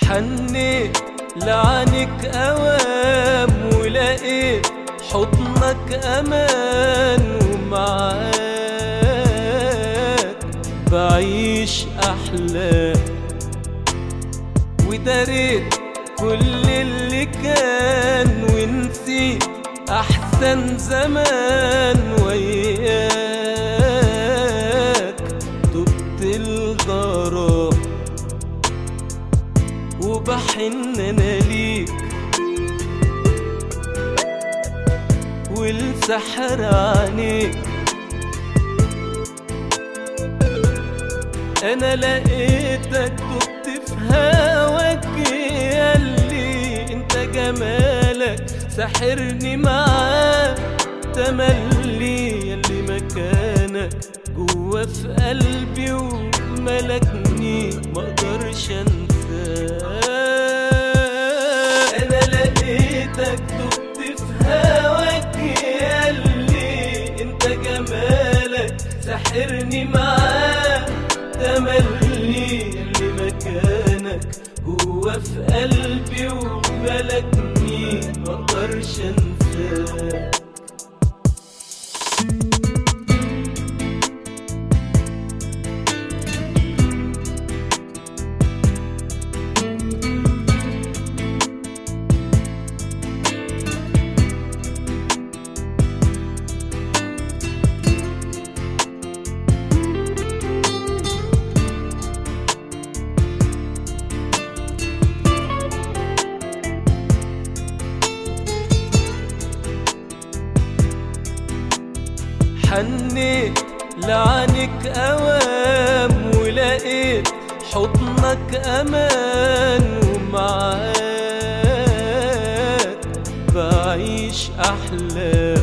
حنيت لعنك أوام ولقيت حضنك أمان ومعاك بعيش أحلام وداريت كل اللي كان ونسيت أحسن زمان وياك تبت الغرام وبحن أنا ليك والسحر عينيك انا لقيتك دبت في هواك ياللي انت جمالك ساحرني معاك تملي ياللي مكانك جوا في قلبي وملكني مقدرش انساك انا لقيتك دبت في هواك ياللي انت جمالك ساحرني معاك تملي اللي مكانك جوا في قلبي وملكني مقدرش انساك حنيت لعنك أوام ولقيت حضنك أمان ومعاك بعيش أحلام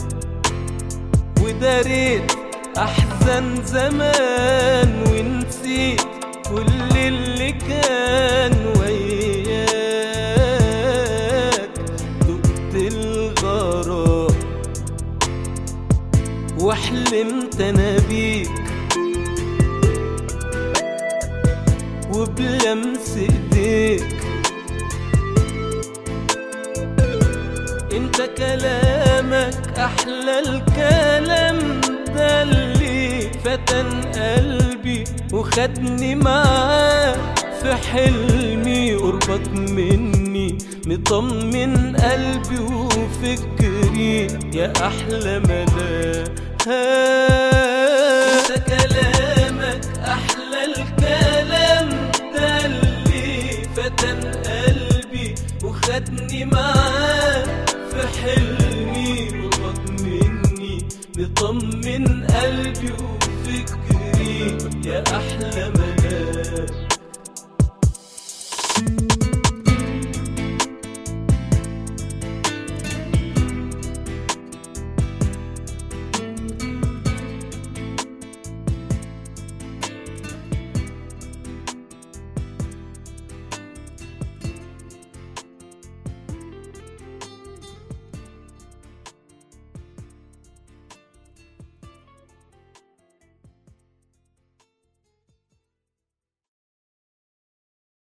وداريت أحزن زمان ونسيت كل اللي كان وياك دقت الغرام وحلمت انا بيك وبلمس ايديك انت كلامك احلى الكلام ده اللي فتن قلبي وخدني معاه في حلمي قربك مني مطمن قلبي وفكري يا احلى ملاك انت كلامك احلى الكلام ده اللي فتن قلبي وخدني معاه في حلمي قربك مني مطمن قلبي وفكري يا احلى